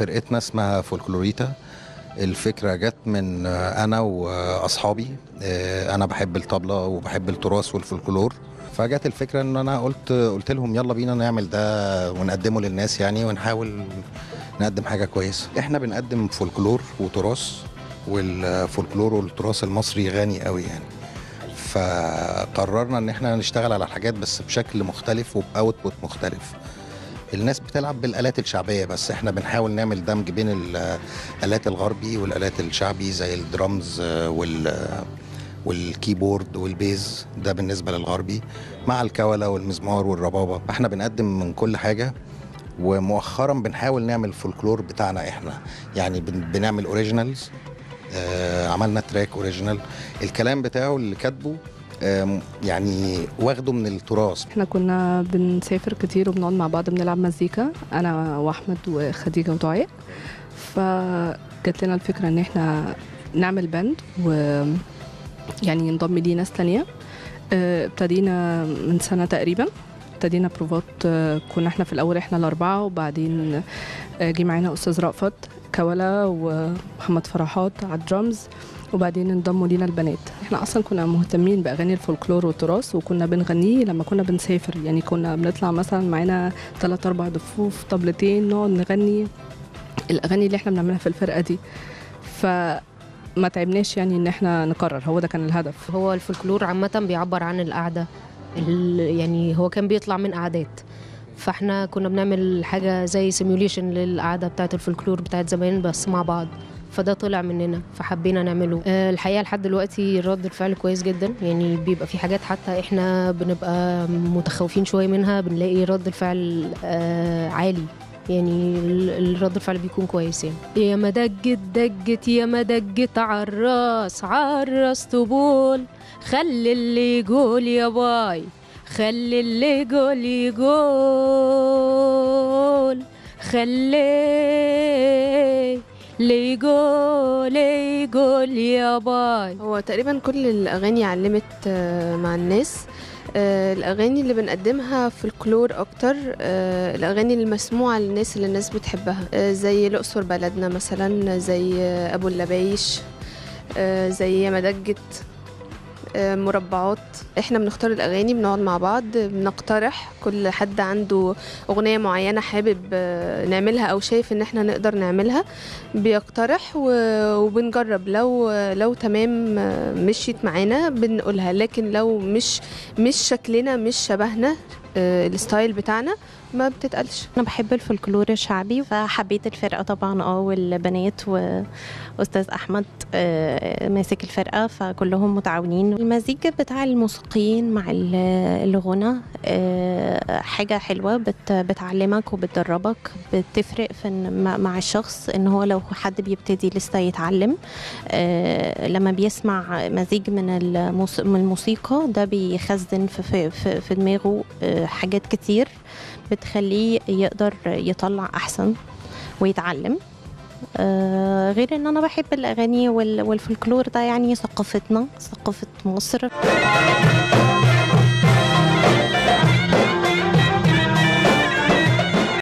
فرقتنا اسمها فولكلوريتا الفكرة جت من آه، أنا وأصحابي آه، أنا بحب الطبلة وبحب التراث والفولكلور فجت الفكرة إن أنا قلت قلت لهم يلا بينا نعمل ده ونقدمه للناس يعني ونحاول نقدم حاجة كويسة إحنا بنقدم فولكلور وتراث والفولكلور والتراث المصري غني قوي يعني فقررنا ان احنا نشتغل على الحاجات بس بشكل مختلف وباوتبوت مختلف الناس بتلعب بالالات الشعبيه بس احنا بنحاول نعمل دمج بين الالات الغربي والالات الشعبي زي الدرامز آه، وال والكيبورد والبيز ده بالنسبه للغربي مع الكوله والمزمار والربابه احنا بنقدم من كل حاجه ومؤخرا بنحاول نعمل الفولكلور بتاعنا احنا يعني بن- بنعمل اوريجينالز آه عملنا تراك اوريجينال الكلام بتاعه اللي كاتبه آم، يعني واخده من التراث احنا كنا بنسافر كتير وبنقعد مع بعض بنلعب مزيكا انا واحمد وخديجه ودعاء فجات لنا الفكره ان احنا نعمل باند و يعني ينضم ليه ناس تانية اه، ابتدينا من سنه تقريبا ابتدينا بروفات اه، كنا احنا في الاول احنا الاربعه وبعدين اه، جه معانا استاذ رأفت كولا ومحمد فرحات على الدرامز وبعدين انضموا لينا البنات احنا اصلا كنا مهتمين باغاني الفولكلور والتراث وكنا بنغنيه لما كنا بنسافر يعني كنا بنطلع مثلا معانا ثلاث اربع دفوف طبلتين نقعد نغني الاغاني اللي احنا بنعملها في الفرقه دي فما تعبناش يعني ان احنا نكرر هو ده كان الهدف هو الفولكلور عامة بيعبر عن القعدة ال- يعني هو كان بيطلع من قعدات فاحنا كنا بنعمل حاجة زي سيميوليشن للقعدة بتاعت الفولكلور بتاعت زمان بس مع بعض فده طلع مننا فحبينا نعمله آه، الحقيقة لحد دلوقتي رد الفعل كويس جدا يعني بيبقى في حاجات حتى احنا بنبقى متخوفين شوية منها بنلاقي رد الفعل آه، عالي يعني ال- الرد الفعل بيكون كويس يعني يا ما دجت دجت يا ما دجت عالراس عالراس طبول خلي اللي يقول يا باي خلي اللي يقول يقول خلي اللي يقول يقول يا باي هو تقريبا كل الأغاني علمت آه، مع الناس آه، الأغاني اللي بنقدمها فولكلور أكتر آه، الأغاني المسموعة للناس اللي الناس بتحبها آه، زي الأقصر بلدنا مثلا زي آه، أبو اللبايش آه، زي ياما دجت آه، مربعات احنا بنختار الأغاني بنقعد مع بعض بنقترح كل حد عنده أغنية معينة حابب آه، نعملها أو شايف إن احنا نقدر نعملها بيقترح و- وبنجرب لو لو تمام آه، مشيت معانا بنقولها لكن لو مش مش شكلنا مش شبهنا آه، الستايل بتاعنا ما بتتقالش انا بحب الفولكلور الشعبي فحبيت الفرقه طبعا اه والبنات واستاذ احمد آه، ماسك الفرقه فكلهم متعاونين المزيج بتاع الموسيقيين مع ال- الغنى آه، حاجه حلوه بت بتعلمك وبتدربك بتفرق في إن- مع- مع الشخص ان هو لو حد بيبتدي لسه يتعلم آه، لما بيسمع مزيج من الموس- من الموسيقى ده بيخزن في في في, في دماغه آه، حاجات كتير بتخليه يقدر يطلع احسن ويتعلم آه غير ان انا بحب الاغاني وال- والفولكلور ده يعني ثقافتنا ثقافه مصر